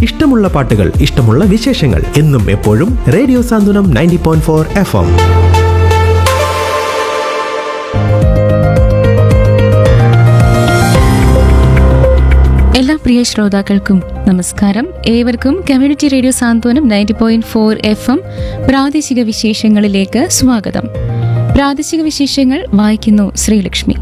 ഇഷ്ടമുള്ള പാട്ടുകൾ ഇഷ്ടമുള്ള വിശേഷങ്ങൾ എന്നും എപ്പോഴും radio Santhwanam ninety point four F M എല്ലാ പ്രിയ ശ്രോതാക്കൾക്കും നമസ്കാരം ഏവർക്കും community radio Santhwanam ninety point four F M പ്രാദേശിക വിശേഷങ്ങളിലേക്ക് സ്വാഗതം പ്രാദേശിക വിശേഷങ്ങൾ വായിക്കുന്നു ശ്രീലക്ഷ്മി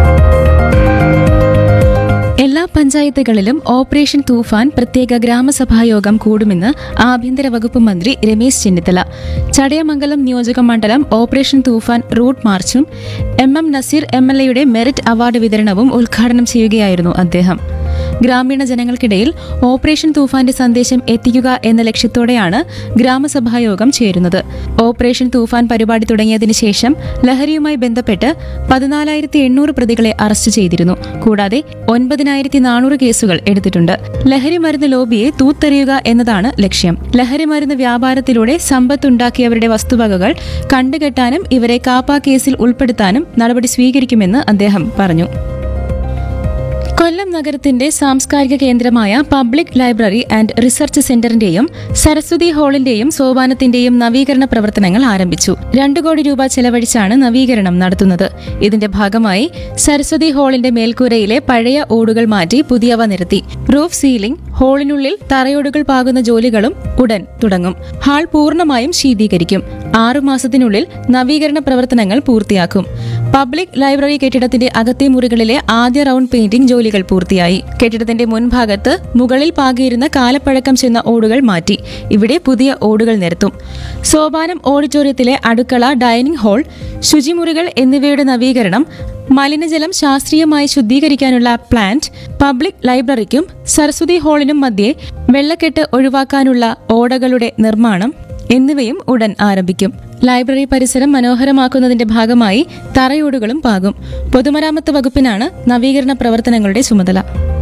എല്ലാ പഞ്ചായത്തുകളിലും ഓപ്പറേഷൻ തൂഫാൻ പ്രത്യേക ഗ്രാമസഭാ യോഗം കൂടുമെന്ന് ആഭ്യന്തര വകുപ്പ് മന്ത്രി രമേശ് ചെന്നിത്തല ചടയമംഗലം നിയോജക മണ്ഡലം ഓപ്പറേഷൻ തൂഫാൻ റൂട്ട് മാർച്ചും M M Naseer M L എയുടെ മെറിറ്റ് അവാർഡ് വിതരണവും ഉദ്ഘാടനം ചെയ്യുകയായിരുന്നു അദ്ദേഹം ഗ്രാമീണ ജനങ്ങൾക്കിടയിൽ ഓപ്പറേഷൻ തൂഫാന്റെ സന്ദേശം എത്തിക്കുക എന്ന ലക്ഷ്യത്തോടെയാണ് ഗ്രാമസഭാ യോഗം ചേരുന്നത് ഓപ്പറേഷൻ തൂഫാൻ പരിപാടി തുടങ്ങിയതിനു ശേഷം ലഹരിയുമായി ബന്ധപ്പെട്ട് പതിനാലായിരത്തി എണ്ണൂറ് പ്രതികളെ അറസ്റ്റ് ചെയ്തിരുന്നു കൂടാതെ ഒൻപതിനായിരത്തി നാനൂറ് കേസുകൾ എടുത്തിട്ടുണ്ട് ലഹരി മരുന്ന് ലോബിയെ തൂത്തെറിയുക എന്നതാണ് ലക്ഷ്യം ലഹരി മരുന്ന് വ്യാപാരത്തിലൂടെ സമ്പത്തുണ്ടാക്കിയവരുടെ വസ്തുവകകൾ കണ്ടുകെട്ടാനും ഇവരെ കാപ്പ കേസിൽ ഉൾപ്പെടുത്താനും നടപടി സ്വീകരിക്കുമെന്ന് അദ്ദേഹം പറഞ്ഞു കൊല്ലം നഗരത്തിന്റെ സാംസ്കാരിക കേന്ദ്രമായ പബ്ലിക് ലൈബ്രറി ആൻഡ് റിസർച്ച് സെന്ററിന്റെയും സരസ്വതി ഹാളിന്റെയും സോപാനത്തിന്റെയും നവീകരണ പ്രവർത്തനങ്ങൾ ആരംഭിച്ചു രണ്ടു കോടി രൂപ ചെലവഴിച്ചാണ് നവീകരണം നടത്തുന്നത് ഇതിന്റെ ഭാഗമായി സരസ്വതി ഹാളിന്റെ മേൽക്കൂരയിലെ പഴയ ഓടുകൾ മാറ്റി പുതിയവ നിരത്തി റൂഫ് സീലിംഗ് ഹാളിനുള്ളിൽ തറയോടുകൾ പാകുന്ന ജോലികളും ഉടൻ തുടങ്ങും ഹാൾ പൂർണ്ണമായും ശീതീകരിക്കും ആറുമാസത്തിനുള്ളിൽ നവീകരണ പ്രവർത്തനങ്ങൾ പൂർത്തിയാക്കും പബ്ലിക് ലൈബ്രറി കെട്ടിടത്തിന്റെ അകത്തെ മുറികളിലെ ആദ്യ റൗണ്ട് പെയിന്റിംഗ് ജോലികൾ പൂർത്തിയായി കെട്ടിടത്തിന്റെ മുൻഭാഗത്ത് മുകളിൽ പാകിയിരുന്ന കാലപ്പഴക്കം ചെന്ന ഓടുകൾ മാറ്റി ഇവിടെ പുതിയ ഓടുകൾ നിരത്തും സോപാനം ഓഡിറ്റോറിയത്തിലെ അടുക്കള ഡൈനിങ് ഹാൾ ശുചിമുറികൾ എന്നിവയുടെ നവീകരണം മലിനജലം ശാസ്ത്രീയമായി ശുദ്ധീകരിക്കാനുള്ള പ്ലാന്റ് പബ്ലിക് ലൈബ്രറിക്കും സരസ്വതി ഹാളിനും മധ്യേ വെള്ളക്കെട്ട് ഒഴിവാക്കാനുള്ള ഓടകളുടെ നിർമ്മാണം എന്നിവയും ഉടൻ ആരംഭിക്കും ലൈബ്രറി പരിസരം മനോഹരമാക്കുന്നതിന്റെ ഭാഗമായി തറയോടുകളും പാകും പൊതുമരാമത്ത് വകുപ്പിനാണ് നവീകരണ പ്രവർത്തനങ്ങളുടെ ചുമതല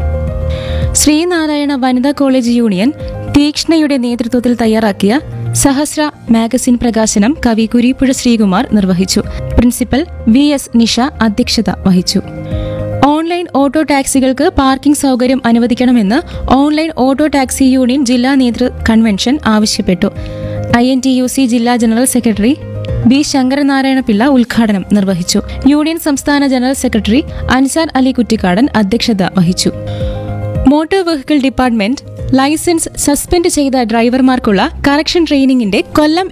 ശ്രീനാരായണ വനിതാ കോളേജ് യൂണിയൻ തീക്ഷ്ണയുടെ നേതൃത്വത്തിൽ തയ്യാറാക്കിയ സഹസ്ര മാഗസിൻ പ്രകാശനം കവി കുരീപ്പുഴ ശ്രീകുമാർ നിർവഹിച്ചു പ്രിൻസിപ്പൽ വി എസ് നിഷ അധ്യക്ഷത വഹിച്ചു ഓൺലൈൻ ഓട്ടോ ടാക്സികൾക്ക് പാർക്കിംഗ് സൗകര്യം അനുവദിക്കണമെന്ന് ഓൺലൈൻ ഓട്ടോ ടാക്സി യൂണിയൻ ജില്ലാ നേതൃ കൺവെൻഷൻ ആവശ്യപ്പെട്ടു I N T U C ജില്ലാ general secretary B Sankaranarayana Pillai ഉദ്ഘാടനം നിർവഹിച്ചു യൂണിയൻ സംസ്ഥാന ജനറൽ സെക്രട്ടറി അൻസാർ അലി കുറ്റിക്കാടൻ അധ്യക്ഷത വഹിച്ചു motor vehicle department licence suspend ചെയ്ത ഡ്രൈവർമാർക്കുള്ള കറക്ഷൻ ട്രെയിനിങ്ങിന്റെ കൊല്ലം